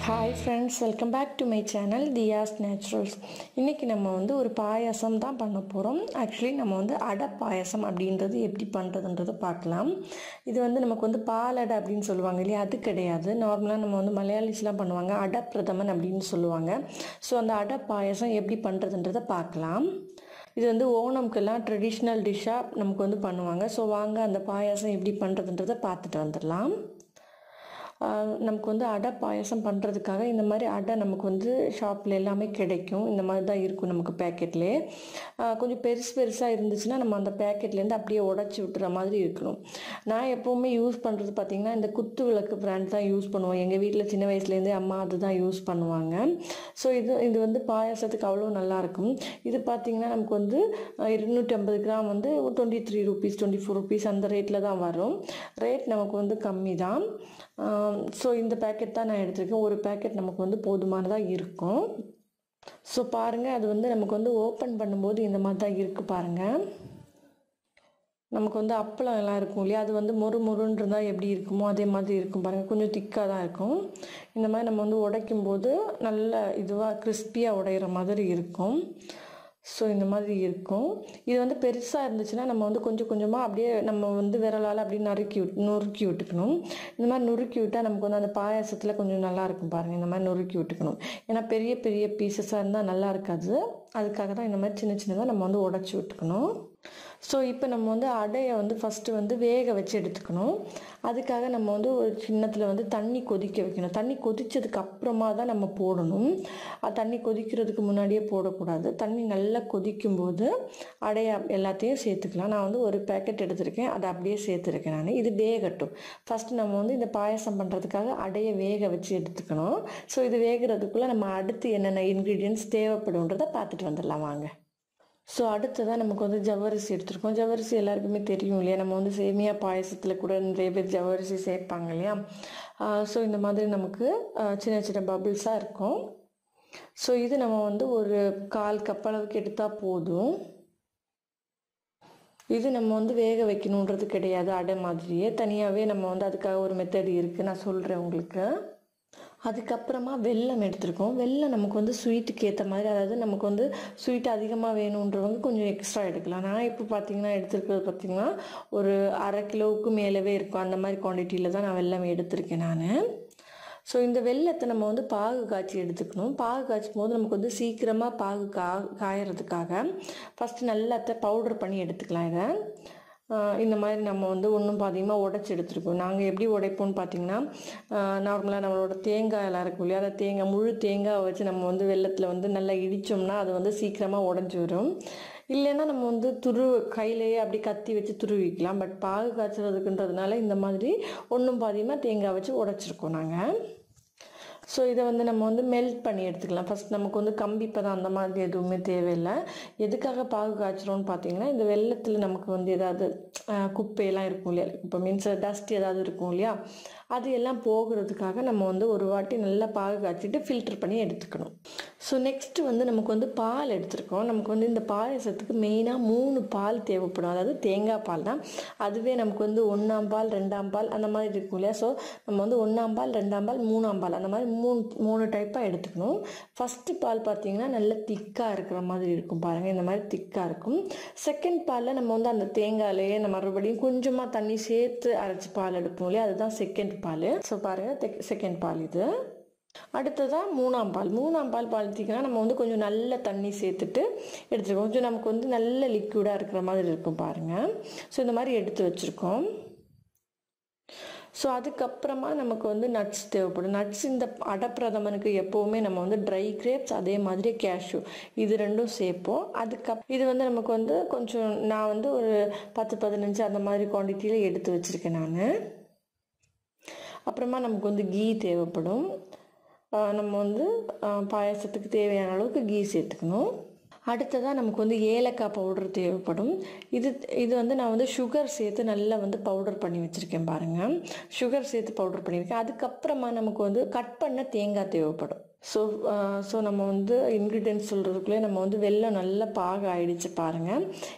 hi friends welcome back to my channel Thiya's Naturals இன்றைக்கி நம்ம வந்து ஒரு பாயாசம் தான் பண்ண போகிறோம் ஆக்சுவலி நம்ம வந்து அடை பாயாசம் அப்படின்றது எப்படி பண்ணுறதுன்றதை பார்க்கலாம் இது வந்து நமக்கு வந்து பாலடை அப்படின்னு சொல்லுவாங்க இல்லையா அது கிடையாது நார்மலாக நம்ம வந்து மலையாளிஸ்லாம் பண்ணுவாங்க அடை பிரதமன் அப்படின்னு சொல்லுவாங்க ஸோ அந்த அடை பாயாசம் எப்படி பண்ணுறதுன்றதை பார்க்கலாம் இது வந்து ஓணம்க்கெல்லாம் ட்ரெடிஷ்னல் டிஷ்ஷாக நமக்கு வந்து பண்ணுவாங்க ஸோ வாங்க அந்த பாயாசம் எப்படி பண்ணுறதுன்றதை பார்த்துட்டு வந்துடலாம் ஆஹ் நமக்கு வந்து அடை பாயசம் பண்ணுறதுக்காக இந்த மாதிரி அடை நமக்கு வந்து ஷாப்பில் எல்லாமே கிடைக்கும் இந்த மாதிரி தான் இருக்கும் நமக்கு பேக்கெட்லேயே கொஞ்சம் பெருசு பெருசாக இருந்துச்சுன்னா நம்ம அந்த பேக்கெட்லேருந்து அப்படியே உடச்சி விட்டுற மாதிரி இருக்கணும் நான் எப்போவுமே யூஸ் பண்ணுறது பார்த்திங்கன்னா இந்த குத்து விளக்கு பிராண்ட் தான் யூஸ் பண்ணுவோம் எங்கள் வீட்டில் சின்ன வயசுலேருந்தே அம்மா அதுதான் யூஸ் பண்ணுவாங்க ஸோ இது இது வந்து பாயாசத்துக்கு அவ்வளோ நல்லாயிருக்கும் இது பார்த்திங்கன்னா நமக்கு வந்து இருநூற்றி ஐம்பது கிராம் வந்து twenty three rupees twenty four rupees அந்த ரேட்டில் தான் வரும் ரேட் நமக்கு வந்து கம்மி தான் ஸோ இந்த பேக்கெட் தான் நான் எடுத்திருக்கேன் ஒரு பேக்கெட் நமக்கு வந்து போதுமானதாக இருக்கும் ஸோ பாருங்கள் அது வந்து நமக்கு வந்து ஓப்பன் பண்ணும்போது இந்த மாதிரி தான் இருக்குது பாருங்கள் நமக்கு வந்து அப்பளம் எல்லாம் இருக்கும் இல்லையா அது வந்து மொறு மொறுன்னு இருந்தால் எப்படி இருக்குமோ அதே மாதிரி இருக்கும் பாருங்கள் கொஞ்சம் திக்காக தான் இருக்கும் இந்த மாதிரி நம்ம வந்து உடைக்கும் போது நல்ல இதுவாக கிறிஸ்பியாக உடையிற மாதிரி இருக்கும் ஸோ இந்த மாதிரி இருக்கும் இது வந்து பெருசாக இருந்துச்சுன்னா நம்ம வந்து கொஞ்சம் கொஞ்சமாக அப்படியே நம்ம வந்து விரலால் அப்படியே நறுக்கி விட் நொறுக்கி விட்டுக்கணும் இந்த மாதிரி நொறுக்கி விட்டால் நமக்கு வந்து அந்த பாயாசத்தில் கொஞ்சம் நல்லா இருக்கும் பாருங்கள் இந்த மாதிரி நொறுக்கி விட்டுக்கணும் ஏன்னா பெரிய பெரிய பீசஸாக இருந்தால் நல்லா இருக்காது அதுக்காக தான் இந்த மாதிரி சின்ன சின்னதாக நம்ம வந்து உடச்சி விட்டுக்கணும் ஸோ இப்போ நம்ம வந்து அடையை வந்து ஃபஸ்ட்டு வந்து வேக வச்சு எடுத்துக்கணும் அதுக்காக நம்ம வந்து ஒரு சின்னத்தில் வந்து தண்ணி கொதிக்க வைக்கணும் தண்ணி கொதித்ததுக்கு அப்புறமா தான் நம்ம போடணும் அது தண்ணி கொதிக்கிறதுக்கு முன்னாடியே போடக்கூடாது தண்ணி நல்லா கொதிக்கும்போது அடையை எல்லாத்தையும் சேர்த்துக்கலாம் நான் வந்து ஒரு பேக்கெட் எடுத்திருக்கேன் அதை அப்படியே சேர்த்துருக்கேன் நான் இது வேகட்டும் ஃபஸ்ட்டு நம்ம வந்து இந்த பாயசம் பண்ணுறதுக்காக அடையை வேக வச்சு எடுத்துக்கணும் ஸோ இது வேகிறதுக்குள்ளே நம்ம அடுத்து என்னென்ன இன்க்ரீடியன்ஸ் தேவைப்படுன்றதை பார்த்துட்டு வந்துடலாம் வாங்க ஸோ அடுத்ததாக நமக்கு வந்து ஜவ்வரிசி எடுத்திருக்கோம் ஜவ்வரிசி எல்லாருக்குமே தெரியும் இல்லையா நம்ம வந்து சேமியா பாயசத்தில் கூட நிறைய பேர் ஜவ்வரிசி சேர்ப்பாங்க இல்லையா ஸோ இந்த மாதிரி நமக்கு சின்ன சின்ன பபிள்ஸாக இருக்கும் ஸோ இது நம்ம வந்து ஒரு கால் கப் அளவுக்கு எடுத்தால் போதும் இது நம்ம வந்து வேக வைக்கணுன்றது கிடையாது அடை மாதிரியே தனியாகவே நம்ம வந்து அதுக்காக ஒரு மெத்தட் இருக்குது நான் சொல்கிறேன் உங்களுக்கு அதுக்கப்புறமா வெல்லம் எடுத்திருக்கோம் வெல்லம் நமக்கு வந்து ஸ்வீட்டுக்கு ஏற்ற மாதிரி அதாவது நமக்கு வந்து ஸ்வீட் அதிகமாக வேணுன்றவங்க கொஞ்சம் எக்ஸ்ட்ரா எடுக்கலாம் நான் இப்போ பார்த்தீங்கன்னா எடுத்துருக்கிறது பார்த்தீங்கன்னா ஒரு அரை கிலோவுக்கு மேலவே இருக்கும் அந்த மாதிரி குவான்டிட்டியில் தான் நான் வெல்லம் எடுத்திருக்கேன் நான் ஸோ இந்த வெள்ளத்தை நம்ம வந்து பாகு காய்ச்சி எடுத்துக்கணும் பாகு காய்ச்சும் போது நமக்கு வந்து சீக்கிரமாக பாகு கா காயறதுக்காக ஃபஸ்ட்டு நல்லாத்த பவுடர் பண்ணி எடுத்துக்கலாம் இதை இந்த மாதிரி நம்ம வந்து ஒன்றும் பாதியமாக உடச்சி எடுத்துருக்கோம் நாங்கள் எப்படி உடைப்போம்னு பார்த்தீங்கன்னா நார்மலாக நம்மளோட தேங்காய் எல்லாம் இருக்கும் இல்லையா அதை தேங்காய் முழு தேங்காய் வச்சு நம்ம வந்து வெள்ளத்தில் வந்து நல்லா இடித்தோம்னா அது வந்து சீக்கிரமாக உடஞ்சி வரும் இல்லைன்னா நம்ம வந்து துரு கையிலேயே அப்படி கத்தி வச்சு துருவிக்கலாம் பட் பாகு காய்ச்சறதுக்குன்றதுனால இந்த மாதிரி ஒன்றும் பாதியமாக தேங்காய் வச்சு உடச்சிருக்கோம் நாங்கள் ஸோ இதை வந்து நம்ம வந்து மெல்ட் பண்ணி எடுத்துக்கலாம் ஃபஸ்ட் நமக்கு வந்து கம்பி பதம் அந்த மாதிரி எதுவுமே தேவையில்லை எதுக்காக பாகு காய்ச்சிரோன்னு பார்த்தீங்கன்னா இந்த வெள்ளத்தில் நமக்கு வந்து ஏதாவது குப்பையெல்லாம் இருக்கும் இல்லையா இப்போ மீன்ஸ் டஸ்ட் ஏதாவது இருக்கும் இல்லையா அது எல்லாம் போகிறதுக்காக நம்ம வந்து ஒரு வாட்டி நல்லா பாகு காய்ச்சிட்டு ஃபில்டர் பண்ணி எடுத்துக்கணும் ஸோ நெக்ஸ்ட்டு வந்து நமக்கு வந்து பால் எடுத்துருக்கோம் நமக்கு வந்து இந்த பாயசத்துக்கு மெயினாக மூணு பால் தேவைப்படும் அதாவது தேங்காய் பால் தான் அதுவே நமக்கு வந்து ஒன்றாம் பால் ரெண்டாம் பால் அந்த மாதிரி இருக்கும் இல்லையா ஸோ நம்ம வந்து ஒன்றாம் பால் ரெண்டாம் பால் மூணாம் பால் அந்த மாதிரி மூணு மூணு டைப்பாக எடுத்துக்கணும் ஃபஸ்ட்டு பால் பார்த்தீங்கன்னா நல்ல திக்காக இருக்கிற மாதிரி இருக்கும் பாருங்கள் இந்த மாதிரி திக்காக இருக்கும் செகண்ட் பாலில் நம்ம வந்து அந்த தேங்காயிலேயே நம்ம மறுபடியும் கொஞ்சமாக தண்ணி சேர்த்து அரைச்சி பால் எடுப்போம் இல்லையா அதுதான் செகண்ட் பால் ஸோ பாருங்கள் செகண்ட் பால் இது அடுத்ததாக மூணாம் பால் மூணாம் பால் பார்த்தீங்கன்னா நம்ம வந்து கொஞ்சம் நல்ல தண்ணி சேர்த்துட்டு எடுத்துருக்கோம் கொஞ்சம் நமக்கு வந்து நல்ல லிக்விடாக இருக்கிற மாதிரி இருக்கும் பாருங்கள் ஸோ இந்த மாதிரி எடுத்து வச்சுருக்கோம் ஸோ அதுக்கப்புறமா நமக்கு வந்து நட்ஸ் தேவைப்படும் நட்ஸ் இந்த அடப்பிரதமனுக்கு எப்போவுமே நம்ம வந்து ட்ரை கிரேப்ஸ் அதே மாதிரி கேஷ்யூ இது ரெண்டும் சேர்ப்போம் அதுக்கப் இது வந்து நமக்கு வந்து கொஞ்சம் நான் வந்து ஒரு பத்து பதினஞ்சு அந்த மாதிரி குவான்டிட்டியில் எடுத்து வச்சுருக்கேன் நான் அப்புறமா நமக்கு வந்து கீ தேவைப்படும் நம்ம வந்து பாயசத்துக்கு தேவையான அளவுக்கு கீ சேர்த்துக்கணும் அடுத்ததாக நமக்கு வந்து ஏலக்காய் பவுடர் தேவைப்படும் இது இது வந்து நான் வந்து சுகர் சேர்த்து நல்லா வந்து பவுடர் பண்ணி வச்சுருக்கேன் பாருங்கள் சுகர் சேர்த்து பவுடர் பண்ணியிருக்கேன் அதுக்கப்புறமா நமக்கு வந்து கட் பண்ண தேங்காய் தேவைப்படும் ஸோ ஸோ நம்ம வந்து இன்க்ரீடியன்ஸ் சொல்கிறதுக்குள்ளே நம்ம வந்து வெள்ளம் நல்லா பாக ஆயிடுச்சு பாருங்கள்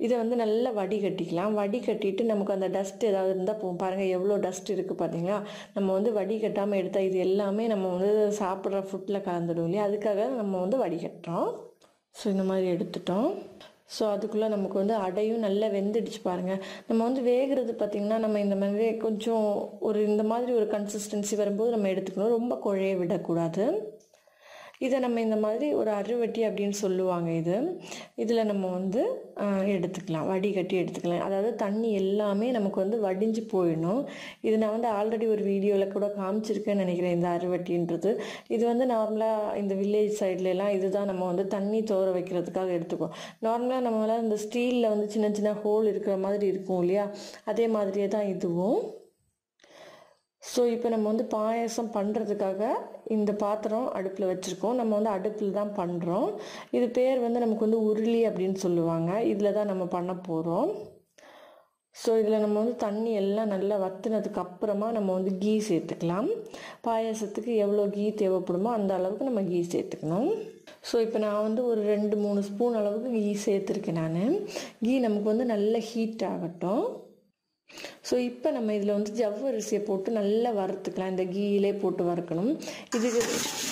இதை வந்து நல்லா வடிகட்டிக்கலாம் வடிகட்டிட்டு நமக்கு அந்த டஸ்ட் ஏதாவது இருந்தால் போ பாருங்கள் எவ்வளோ டஸ்ட் இருக்குது பார்த்தீங்களா நம்ம வந்து வடிகட்டாமல் எடுத்தால் இது எல்லாமே நம்ம வந்து சாப்பிட்ற ஃபுட்டில் கலந்துடும் இல்லையா அதுக்காக நம்ம வந்து வடிகட்டுறோம் ஸோ இந்த மாதிரி எடுத்துட்டோம் ஸோ அதுக்குள்ளே நமக்கு வந்து அடையும் நல்லா வெந்துடுச்சு பாருங்கள் நம்ம வந்து வேகிறது பார்த்திங்கன்னா நம்ம இந்த மாதிரி கொஞ்சம் ஒரு இந்த மாதிரி ஒரு கன்சிஸ்டன்சி வரும்போது நம்ம எடுத்துக்கணும் ரொம்ப குழைய விடக்கூடாது இதை நம்ம இந்த மாதிரி ஒரு அருவட்டி அப்படின்னு சொல்லுவாங்க இது இதில் நம்ம வந்து எடுத்துக்கலாம் வடிகட்டி எடுத்துக்கலாம் அதாவது தண்ணி எல்லாமே நமக்கு வந்து வடிஞ்சு போயிடணும் இது நான் வந்து ஆல்ரெடி ஒரு வீடியோவில் கூட காமிச்சிருக்கேன்னு நினைக்கிறேன் இந்த அருவட்டின்றது இது வந்து நார்மலாக இந்த வில்லேஜ் சைட்லலாம் இதுதான் நம்ம வந்து தண்ணி தோற வைக்கிறதுக்காக எடுத்துக்குவோம் நார்மலாக நம்மளால் இந்த ஸ்டீலில் வந்து சின்ன சின்ன ஹோல் இருக்கிற மாதிரி இருக்கும் இல்லையா அதே மாதிரியே தான் இதுவும் ஸோ இப்போ நம்ம வந்து பாயசம் பண்ணுறதுக்காக இந்த பாத்திரம் அடுப்பில் வச்சுருக்கோம் நம்ம வந்து அடுப்பில் தான் பண்ணுறோம் இது பேர் வந்து நமக்கு வந்து உருளி அப்படின்னு சொல்லுவாங்க இதில் தான் நம்ம பண்ண போகிறோம் ஸோ இதில் நம்ம வந்து தண்ணி எல்லாம் நல்லா வத்துனதுக்கு அப்புறமா நம்ம வந்து கீ சேர்த்துக்கலாம் பாயாசத்துக்கு எவ்வளோ கீ தேவைப்படுமோ அந்த அளவுக்கு நம்ம கீ சேர்த்துக்கணும் ஸோ இப்போ நான் வந்து ஒரு ரெண்டு மூணு ஸ்பூன் அளவுக்கு கீ சேர்த்துருக்கேன் நான் கீ நமக்கு வந்து நல்லா ஹீட் ஆகட்டும் ஸோ இப்போ நம்ம இதில் வந்து ஜவ்வரிசியை போட்டு நல்லா வறுத்துக்கலாம் இந்த கீயிலே போட்டு வறுக்கணும் இதுக்கு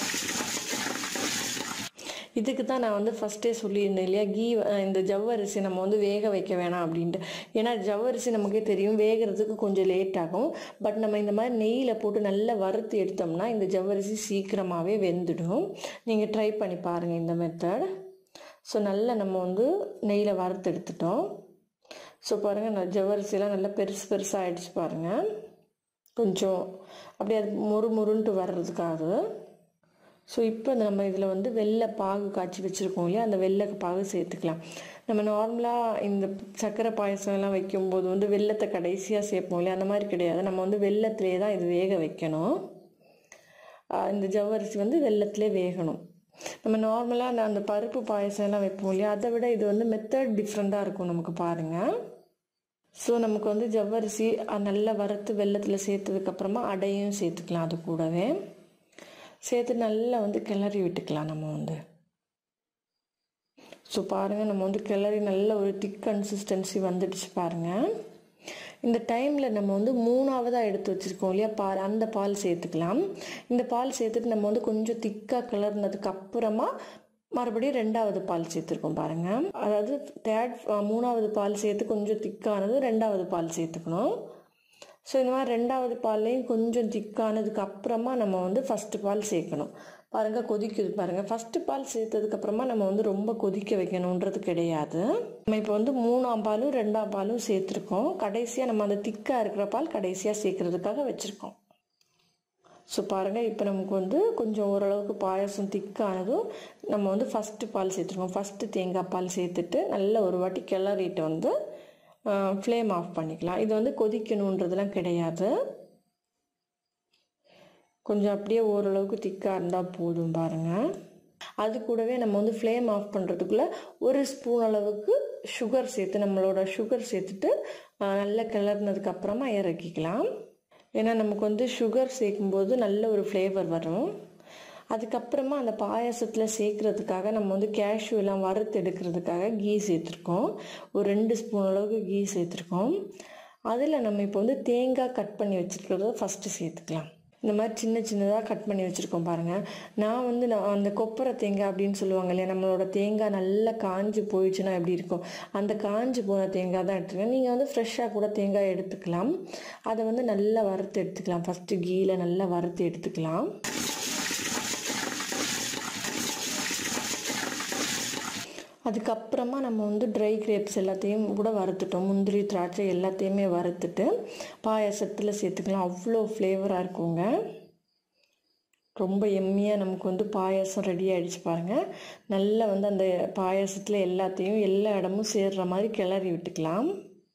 இதுக்கு தான் நான் வந்து ஃபஸ்ட்டே சொல்லியிருந்தேன் இல்லையா கீ இந்த ஜவ்வரிசி நம்ம வந்து வேக வைக்க வேணாம் அப்படின்ட்டு ஏன்னா ஜவ்வரிசி நமக்கே தெரியும் வேகிறதுக்கு கொஞ்சம் லேட் ஆகும் பட் நம்ம இந்த மாதிரி நெய்யில் போட்டு நல்லா வறுத்து எடுத்தோம்னா இந்த ஜவ்வரிசி சீக்கிரமாகவே வெந்துடும் நீங்கள் ட்ரை பண்ணி பாருங்கள் இந்த மெத்தட் ஸோ நல்லா நம்ம வந்து நெய்யில் வறுத்து எடுத்துட்டோம் ஸோ பாருங்கள் நான் ஜவ்வரிசிலாம் நல்லா பெருசு பெருசாக ஆகிடுச்சு பாருங்கள் கொஞ்சம் அப்படியே அது மொறு மொறுன்ட்டு வர்றதுக்காக ஸோ இப்போ நம்ம இதில் வந்து வெள்ளை பாகு காய்ச்சி வச்சுருக்கோம் இல்லையா அந்த வெள்ளை பாகு சேர்த்துக்கலாம் நம்ம நார்மலாக இந்த சர்க்கரை பாயசம் எல்லாம் வைக்கும்போது வந்து வெள்ளத்தை கடைசியாக சேர்ப்போம் இல்லையா அந்த மாதிரி கிடையாது நம்ம வந்து வெள்ளத்திலே தான் இது வேக வைக்கணும் இந்த ஜவ்வரிசி வந்து வெள்ளத்திலே வேகணும் நம்ம நார்மலாக அந்த பருப்பு பாயசம் எல்லாம் வைப்போம் இல்லையா அதை விட இது வந்து மெத்தட் டிஃப்ரெண்ட்டாக இருக்கும் நமக்கு பாருங்கள் ஸோ நமக்கு வந்து ஜவ்வரிசி நல்லா வறுத்து வெள்ளத்தில் சேர்த்ததுக்கப்புறமா அடையும் சேர்த்துக்கலாம் அது கூடவே சேர்த்து நல்லா வந்து கிளறி விட்டுக்கலாம் நம்ம வந்து ஸோ பாருங்கள் நம்ம வந்து கிளறி நல்ல ஒரு திக் கன்சிஸ்டன்சி வந்துடுச்சு பாருங்கள் இந்த டைமில் நம்ம வந்து மூணாவதாக எடுத்து வச்சுருக்கோம் இல்லையா பால் அந்த பால் சேர்த்துக்கலாம் இந்த பால் சேர்த்துட்டு நம்ம வந்து கொஞ்சம் திக்காக கிளறினதுக்கு அப்புறமா மறுபடியும் ரெண்டாவது பால் சேர்த்துருக்கோம் பாருங்கள் அதாவது தேர்ட் மூணாவது பால் சேர்த்து கொஞ்சம் திக்கானது ரெண்டாவது பால் சேர்த்துக்கணும் ஸோ இந்த மாதிரி ரெண்டாவது பால்லையும் கொஞ்சம் திக்கானதுக்கு அப்புறமா நம்ம வந்து ஃபஸ்ட்டு பால் சேர்க்கணும் பாருங்கள் கொதிக்குது பாருங்கள் ஃபஸ்ட்டு பால் சேர்த்ததுக்கப்புறமா நம்ம வந்து ரொம்ப கொதிக்க வைக்கணுன்றது கிடையாது நம்ம இப்போ வந்து மூணாம் பாலும் ரெண்டாம் பாலும் சேர்த்துருக்கோம் கடைசியாக நம்ம அந்த திக்காக இருக்கிற பால் கடைசியாக சேர்க்கறதுக்காக வச்சுருக்கோம் ஸோ பாருங்கள் இப்போ நமக்கு வந்து கொஞ்சம் ஓரளவுக்கு பாயசம் திக்கானதும் நம்ம வந்து ஃபஸ்ட்டு பால் சேர்த்துருக்கோம் ஃபஸ்ட்டு தேங்காய் பால் சேர்த்துட்டு நல்ல ஒரு வாட்டி கிளறிட்டு வந்து ஃப்ளேம் ஆஃப் பண்ணிக்கலாம் இது வந்து கொதிக்கணுன்றதுலாம் கிடையாது கொஞ்சம் அப்படியே ஓரளவுக்கு திக்காக இருந்தால் போதும் பாருங்கள் அது கூடவே நம்ம வந்து ஃப்ளேம் ஆஃப் பண்ணுறதுக்குள்ளே ஒரு ஸ்பூன் அளவுக்கு சுகர் சேர்த்து நம்மளோட சுகர் சேர்த்துட்டு நல்லா கிளறினதுக்கு அப்புறமா இறக்கிக்கலாம் ஏன்னா நமக்கு வந்து சுகர் சேர்க்கும்போது நல்ல ஒரு ஃப்ளேவர் வரும் அதுக்கப்புறமா அந்த பாயாசத்தில் சேர்க்குறதுக்காக நம்ம வந்து கேஷ்யூ எல்லாம் வறுத்து எடுக்கிறதுக்காக கீ சேர்த்துருக்கோம் ஒரு ரெண்டு ஸ்பூன் அளவுக்கு கீ சேர்த்துருக்கோம் அதில் நம்ம இப்போ வந்து தேங்காய் கட் பண்ணி வச்சுருக்கிறத ஃபஸ்ட்டு சேர்த்துக்கலாம் இந்த மாதிரி சின்ன சின்னதாக கட் பண்ணி வச்சுருக்கோம் பாருங்கள் நான் வந்து நான் அந்த கொப்பரை தேங்காய் அப்படின்னு சொல்லுவாங்க இல்லையா நம்மளோட தேங்காய் நல்லா காஞ்சி போயிடுச்சுன்னா எப்படி இருக்கும் அந்த காஞ்சி போன தேங்காய் தான் எடுத்துக்கேன் நீங்கள் வந்து ஃப்ரெஷ்ஷாக கூட தேங்காய் எடுத்துக்கலாம் அதை வந்து நல்லா வறுத்து எடுத்துக்கலாம் ஃபஸ்ட்டு கீயில் நல்லா வறுத்து எடுத்துக்கலாம் அதுக்கப்புறமா நம்ம வந்து ட்ரை கிரேப்ஸ் எல்லாத்தையும் கூட வறுத்துட்டோம் முந்திரி திராட்சை எல்லாத்தையுமே வறுத்துட்டு பாயாசத்தில் சேர்த்துக்கலாம் அவ்வளோ ஃப்ளேவராக இருக்குங்க ரொம்ப எம்மியாக நமக்கு வந்து பாயாசம் ரெடி ஆகிடுச்சு பாருங்கள் நல்லா வந்து அந்த பாயாசத்தில் எல்லாத்தையும் எல்லா இடமும் சேர்ற மாதிரி கிளறி விட்டுக்கலாம்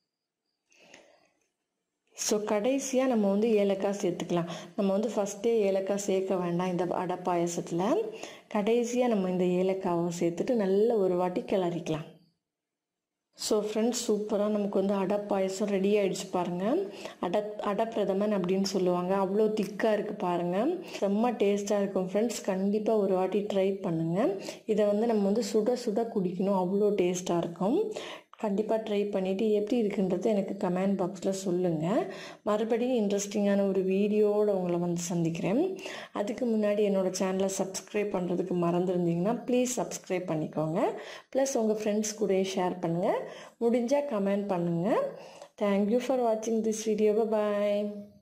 ஸோ கடைசியாக நம்ம வந்து ஏலக்காய் சேர்த்துக்கலாம் நம்ம வந்து ஃபஸ்ட்டே ஏலக்காய் சேர்க்க வேண்டாம் இந்த அடை பாயசத்தில் கடைசியாக நம்ம இந்த ஏலக்காவை சேர்த்துட்டு நல்ல ஒரு வாட்டி கிளறிக்கலாம் ஸோ ஃப்ரெண்ட்ஸ் சூப்பராக நமக்கு வந்து அடை பாயசம் ரெடி ஆகிடுச்சு பாருங்கள் அடை அடப்பிரதமன் அப்படின்னு சொல்லுவாங்க அவ்வளோ திக்காக இருக்குது பாருங்கள் செம்ம டேஸ்ட்டாக இருக்கும் ஃப்ரெண்ட்ஸ் கண்டிப்பாக ஒரு வாட்டி ட்ரை பண்ணுங்கள் இதை வந்து நம்ம வந்து சுட சுட குடிக்கணும் அவ்வளோ டேஸ்ட்டாக இருக்கும் கண்டிப்பாக ட்ரை பண்ணிவிட்டு எப்படி இருக்குன்றது எனக்கு கமெண்ட் பாக்ஸில் சொல்லுங்கள் மறுபடியும் இன்ட்ரெஸ்டிங்கான ஒரு வீடியோவோடு உங்களை வந்து சந்திக்கிறேன் அதுக்கு முன்னாடி என்னோடய சேனலை சப்ஸ்கிரைப் பண்ணுறதுக்கு மறந்துருந்தீங்கன்னா ப்ளீஸ் சப்ஸ்கிரைப் பண்ணிக்கோங்க ப்ளஸ் உங்கள் ஃப்ரெண்ட்ஸ் கூட ஷேர் பண்ணுங்கள் முடிஞ்சால் கமெண்ட் பண்ணுங்கள் தேங்க்யூ ஃபார் வாட்சிங் திஸ் வீடியோ பாய்